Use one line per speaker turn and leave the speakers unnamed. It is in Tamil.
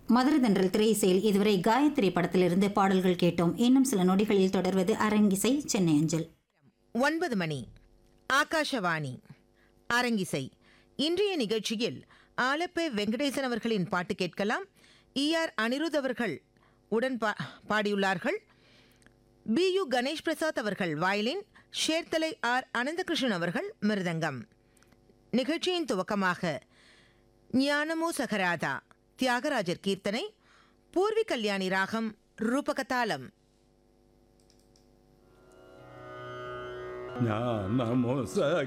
மதுரதன்றல் திரையிசையில் இதுவரை காயத்ரி படத்திலிருந்து பாடல்கள் கேட்டோம் இன்னும் சில நொடிகளில் தொடர்வது அரங்கிசை சென்னை அஞ்சல்
ஒன்பது மணி ஆகாஷவாணி அரங்கிசை இன்றைய நிகழ்ச்சியில் ஆலப்பே வெங்கடேசன் அவர்களின் பாட்டு கேட்கலாம் இஆர் அனிருத் அவர்கள் உடன் பா பாடியுள்ளார்கள் பி யு கணேஷ் பிரசாத் அவர்கள் வயலின் ஷேர்தலை ஆர் அனந்தகிருஷ்ணன் அவர்கள் மிருதங்கம் நிகழ்ச்சியின் துவக்கமாக ஞானமோ சகராதா தியாகராஜர் கீர்த்தனை பூர்வி கல்யாணி ராகம் ரூபகதாளம்
ஞானமோ